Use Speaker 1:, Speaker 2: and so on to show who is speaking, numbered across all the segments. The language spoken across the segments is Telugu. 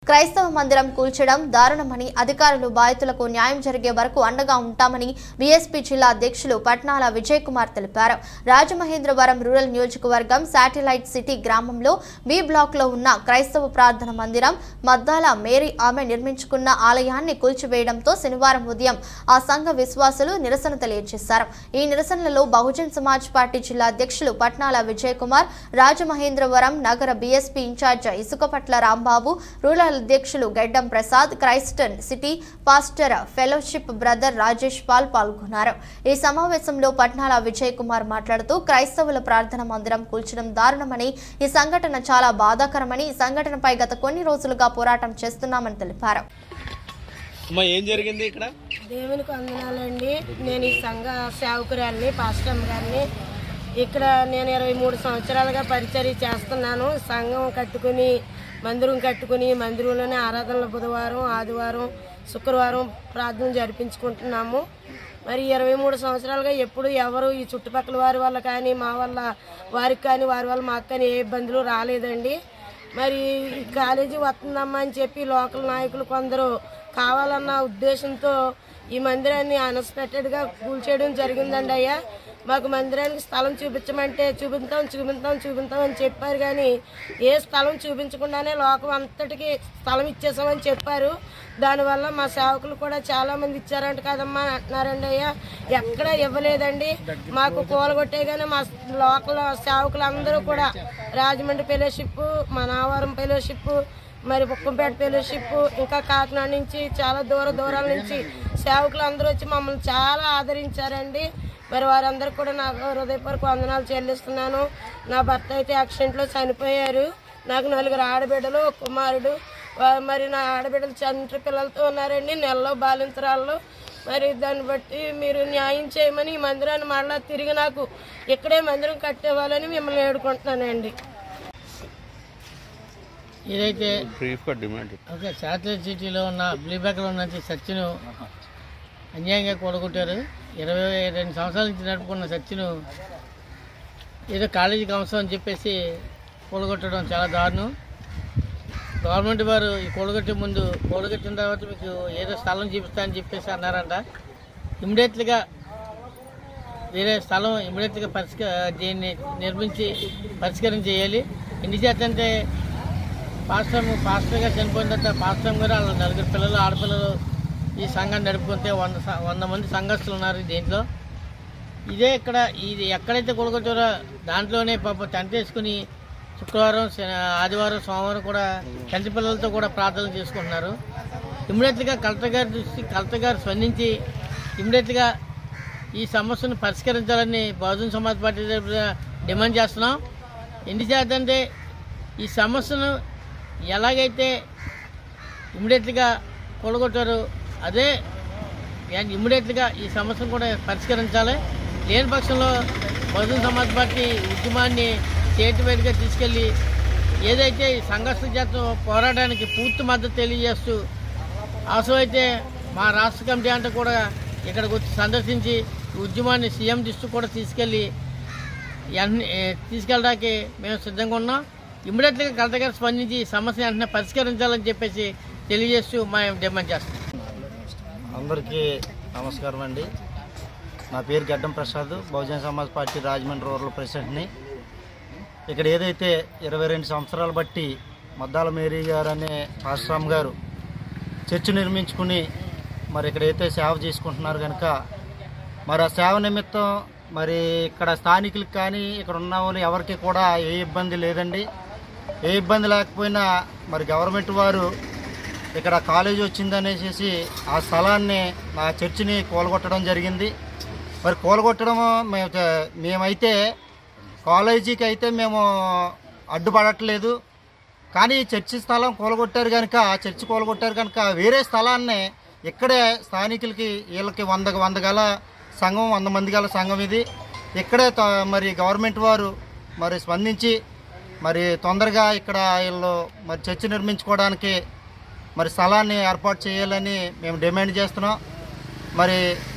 Speaker 1: క్రైస్తవ మందిరం కూల్చడం దారుణమని అధికారులు బాధితులకు న్యాయం జరిగే వరకు అండగా ఉంటామని బీఎస్పీ జిల్లా అధ్యక్షులు పట్నాల విజయ్ కుమార్ తెలిపారు రాజమహేంద్రవరం రూరల్ నియోజకవర్గం శాటిలైట్ సిటీ గ్రామంలో బి బ్లాక్ లో ఉన్న క్రైస్తవ ప్రార్థన మందిరం మద్దాల మేరీ ఆమె నిర్మించుకున్న ఆలయాన్ని కూల్చివేయడంతో శనివారం ఉదయం ఆ సంఘ విశ్వాసులు నిరసన తెలియజేశారు ఈ నిరసనలలో బహుజన్ సమాజ్ పార్టీ జిల్లా అధ్యక్షులు పట్నాల విజయ్ కుమార్ రాజమహేంద్రవరం నగర BSP incharge Isukapatla Rambabu rural అధ్యక్షులు Geddam Prasad Christian city pastor fellowship brother Rajesh Paul పాల్గొన్నారు ఈ సమావేశంలో పట్నాల విజయ్ కుమార్ మాట్లాడుతూ క్రైస్తవుల ప్రార్థన మందిరం కూల్చడం దారుణమని ఈ సంఘటన చాలా బాధాకరమని ఈ సంఘటనపై గత కొన్ని రోజులుగా పోరాటం చేస్తున్నామని తెలిపారు
Speaker 2: అమ్మా ఏం జరిగింది ఇక్కడ
Speaker 3: దేవునికి వందనాలండి నేను ఈ సంఘ సేవకురాల్ని పాస్టమ్ గారిని ఇక్కడ నేను ఇరవై మూడు సంవత్సరాలుగా పరిచర్య చేస్తున్నాను సంఘం కట్టుకుని మందిరం కట్టుకుని మందిరంలోనే ఆరాధనలు బుధవారం ఆదివారం శుక్రవారం ప్రార్థన జరిపించుకుంటున్నాము మరి ఇరవై మూడు సంవత్సరాలుగా ఎప్పుడు ఎవరు ఈ చుట్టుపక్కల వారి వల్ల కానీ మా వల్ల వారికి కానీ వారి వల్ల మాకు కానీ ఏ ఇబ్బందులు రాలేదండి మరి ఈ కాలేజీ వస్తుందమ్మా అని చెప్పి లోకల్ నాయకులు కొందరు కావాలన్న ఉద్దేశంతో ఈ మందిరాన్ని అన్ఎక్స్పెక్టెడ్గా కూల్చేయడం జరిగిందండి అయ్యా మాకు మందిరానికి స్థలం చూపించమంటే చూపిస్తాం చూపిస్తాం చూపిస్తాం అని చెప్పారు కానీ ఏ స్థలం చూపించకుండానే లోకం అంతటికి స్థలం ఇచ్చేసామని చెప్పారు దానివల్ల మా సేవకులు కూడా చాలా మంది ఇచ్చారంట కదమ్మా అని అంటున్నారండి అయ్యా ఎక్కడ ఇవ్వలేదండి మాకు కూలగొట్టే కానీ మా లోకల్ సేవకులు అందరూ కూడా రాజమండ్రి ఫెలోషిప్ మా నావారం ఫెలోషిప్ మరి బుక్కంపేట ఫెలోషిప్ ఇంకా కాకినాడ నుంచి చాలా దూర దూరాల నుంచి సేవకులు అందరూ వచ్చి మమ్మల్ని చాలా ఆదరించారండి మరి వారందరికీ కూడా నాకు హృదయపూర్వక వందనాలు చెల్లిస్తున్నాను నా భర్త అయితే యాక్సిడెంట్లో చనిపోయారు నాకు నలుగురు ఆడబిడ్డలు ఒక కుమారుడు వా- మరి నా ఆడబిడ్డలు చంటి పిల్లలతో ఉన్నారండి నెలలో బాలింతరాల్లో మరి దాన్ని బట్టి మీరు న్యాయం చేయమని ఈ మందిరాన్ని మళ్ళా తిరిగి నాకు ఇక్కడే మందిరం కట్టేవాలని మిమ్మల్ని వేడుకుంటున్నానండి
Speaker 4: ఏదైతే
Speaker 2: బ్రీఫ్గా డిమాండ్
Speaker 4: ఒక శాటిలైట్ సిటీలో ఉన్న బ్లీబ్యాక్లో ఉన్న చర్చిను అన్యాయంగా కూడగొట్టారు ఇరవై రెండు సంవత్సరాల నుంచి నడుపుకున్న చర్చిను ఏదో కాలేజీకి అవసరం అని చెప్పేసి కూడగొట్టడం చాలా దారుణం గవర్నమెంట్ వారు ఈ కూడగొట్టే ముందు కూడగొట్టిన తర్వాత మీకు ఏదో స్థలం చూపిస్తా అని చెప్పేసి అన్నారంట ఇమ్మీడియట్గా వేరే స్థలం ఇమ్మీడియట్గా పరిష్క దీన్ని నిర్మించి పరిష్కారం చేయాలి ఎన్ని చేతంటే పాస్టర్ పాస్టర్ గారు చనిపోయిన తర్వాత పాస్టర్ గారు వాళ్ళ నలుగురు పిల్లలు ఆడపిల్లలు ఈ సంఘాన్ని నడుపుకుంటే వంద స- వంద మంది సంఘస్థులు ఉన్నారు దీంట్లో ఇదే ఇక్కడ ఇది ఎక్కడైతే కొడుకుంటారో దాంట్లోనే పాప టెంట్ వేసుకుని శుక్రవారం శని- ఆదివారం సోమవారం కూడా టెంట్ పిల్లలతో కూడా ప్రార్థనలు చేసుకుంటున్నారు ఇమ్మీడియట్గా కలెక్టర్ గారి దృష్టి కలెక్టర్ గారు స్పందించి ఇమ్మీడియట్గా ఈ సమస్యను పరిష్కరించాలని బహుజన్ సమాజ్ పార్టీ తరపున డిమాండ్ చేస్తున్నాం ఎందుచేతంటే ఈ సమస్యను ఎలాగైతే ఇమ్మీడియట్గా కూడగొట్టారో అదే ఇమ్మీడియట్గా ఈ సమస్యను కూడా పరిష్కరించాలి లేని పక్షంలో బహుజన్ సమాజ్ పార్టీ ఉద్యమాన్ని స్టేట్ వైడ్గా తీసుకెళ్ళి ఏదైతే ఈ సంఘర్షణ చేత పోరాటానికి పూర్తి మద్దతు తెలియజేస్తూ అవసరమైతే మా రాష్ట్ర కమిటీ అంటే కూడా ఇక్కడికి వచ్చి సందర్శించి ఈ ఉద్యమాన్ని సీఎం దృష్టి కూడా తీసుకెళ్ళి వెంటనే ఏ, తీసుకెళ్ళడానికి మేము సిద్ధంగా ఉన్నాం ఇమ్మీడియట్గా కలెక్టర్ గారు స్పందించి ఈ సమస్య వెంటనే పరిష్కరించాలని చెప్పేసి తెలియజేస్తూ మేము డిమాండ్ చేస్తాం
Speaker 5: అందరికీ నమస్కారం అండి నా పేరు గడ్డం ప్రసాద్ బహుజన సమాజ్ పార్టీ రాజమండ్రి రూరల్ ప్రెసిడెంట్ని ఇక్కడ ఏదైతే ఇరవై రెండు సంవత్సరాలు బట్టి మద్దాల మేరీ గారు అనే ఆశ్రమ్ గారు చర్చి నిర్మించుకుని మరి ఇక్కడైతే సేవ చేసుకుంటున్నారు కనుక మరి ఆ సేవ నిమిత్తం మరి ఇక్కడ స్థానికులకు కానీ ఇక్కడ ఉన్న వాళ్ళు ఎవరికి కూడా ఏ ఇబ్బంది లేదండి ఏ ఇబ్బంది లేకపోయినా మరి గవర్నమెంట్ వారు ఇక్కడ కాలేజీ వచ్చిందనేసి ఆ స్థలాన్ని ఆ చర్చిని కూలగొట్టడం జరిగింది మరి కూలగొట్టడం మేము చ- మేమైతే కాలేజీకి అయితే మేము అడ్డుపడట్లేదు కానీ చర్చి స్థలం కూలగొట్టారు కనుక చర్చి కూలగొట్టారు కనుక వేరే స్థలాన్ని ఇక్కడే స్థానికులకి వీళ్ళకి వంద వంద గల సంఘం వంద మంది గల సంఘం ఇది ఇక్కడే త- మరి గవర్నమెంట్ వారు మరి స్పందించి మరి తొందరగా ఇక్కడ వీళ్ళు మరి చర్చి నిర్మించుకోవడానికి మరి స్థలాన్ని ఏర్పాటు చేయాలని మేము డిమాండ్ చేస్తున్నాం మరి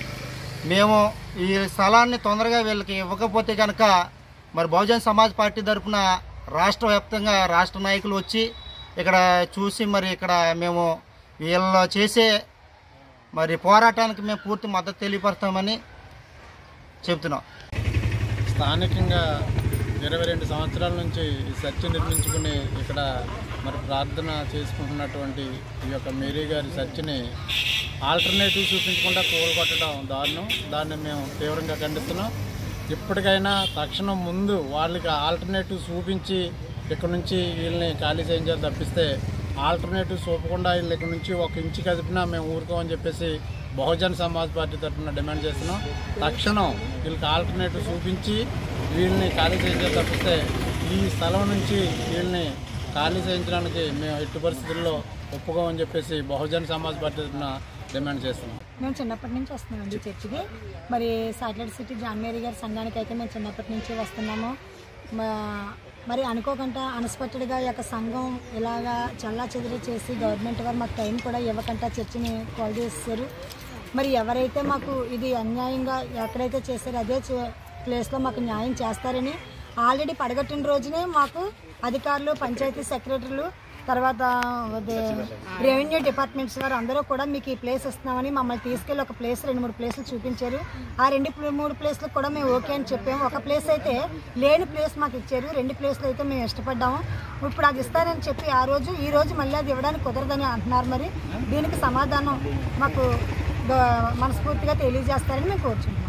Speaker 5: మేము ఈ స్థలాన్ని తొందరగా వీళ్ళకి ఇవ్వకపోతే కనుక మరి బహుజన్ సమాజ్ పార్టీ తరఫున రాష్ట్ర వ్యాప్తంగా రాష్ట్ర నాయకులు వచ్చి ఇక్కడ చూసి మరి ఇక్కడ మేము వీళ్ళు చేసే మరి పోరాటానికి మేము పూర్తి మద్దతు తెలియపరుస్తామని చెప్తున్నాం
Speaker 6: స్థానికంగా ఇరవై రెండు సంవత్సరాల నుంచి ఈ చర్చి నిర్మించుకుని ఇక్కడ మరి ప్రార్థన చేసుకుంటున్నటువంటి ఈ యొక్క మేరీ గారి చర్చిని ఆల్టర్నేటివ్ చూపించకుండా కూలగొట్టడం దారుణం దాన్ని మేము తీవ్రంగా ఖండిస్తున్నాం ఇప్పటికైనా తక్షణం ముందు వాళ్ళకి ఆల్టర్నేటివ్ చూపించి ఇక్కడ నుంచి వీళ్ళని ఖాళీ చేయించాలి తప్పిస్తే ఆల్టర్నేటివ్ చూపకుండా వీళ్ళు ఇక్కడ నుంచి ఒక ఇంచు కదిపినా మేము ఊరుకోమని చెప్పేసి బహుజన్ సమాజ్ పార్టీ తరఫున డిమాండ్ చేస్తున్నాం తక్షణం వీళ్ళకి ఆల్టర్నేటివ్ చూపించి వీళ్ళని ఖాళీ చేయించాలి తప్పిస్తే ఈ స్థలం నుంచి వీళ్ళని ఖాళీ చేయించడానికి మేము ఎట్టి పరిస్థితుల్లో ఒప్పుకోమని చెప్పేసి బహుజన్ సమాజ్ పార్టీ తరఫున డిమాండ్ చేస్తున్నాం
Speaker 7: మేము చిన్నప్పటి నుంచి వస్తున్నామండి చర్చికి మరి సాటిలైట్ సిటీ జాన్ మేరీ గారి సంఘానికి అయితే మేము చిన్నప్పటి నుంచి వస్తున్నాము మా- మరి అనుకోకుండా అన్ఎక్స్పెక్టెడ్గా ఈ యొక్క సంఘం ఇలాగా చల్లా చెదిరి చేసి గవర్నమెంట్ వారు మాకు టైం కూడా ఇవ్వకుండా చర్చిని కాల్ చేశారు మరి ఎవరైతే మాకు ఇది అన్యాయంగా ఎక్కడైతే చేశారో అదే చే- ప్లేస్లో మాకు న్యాయం చేస్తారని ఆల్రెడీ పడగట్టిన రోజునే మాకు అధికారులు పంచాయతీ సెక్రటరీలు తర్వాత అదే రెవెన్యూ డిపార్ట్మెంట్స్ వారు అందరూ కూడా మీకు ఈ ప్లేస్ ఇస్తున్నామని మమ్మల్ని తీసుకెళ్ళి ఒక ప్లేస్ రెండు మూడు ప్లేసులు చూపించారు ఆ రెండు ప్లే- మూడు ప్లేస్లకు కూడా మేము ఓకే అని చెప్పాము ఒక ప్లేస్ అయితే లేని ప్లేస్ మాకు ఇచ్చారు రెండు ప్లేస్లు అయితే మేము ఇష్టపడ్డాము ఇప్పుడు అది ఇస్తారని చెప్పి ఆ రోజు ఈ రోజు మళ్ళీ అది ఇవ్వడానికి కుదరదని అంటున్నారు మరి దీనికి సమాధానం మాకు గ- మనస్ఫూర్తిగా తెలియజేస్తారని మేము కోరుచున్నాం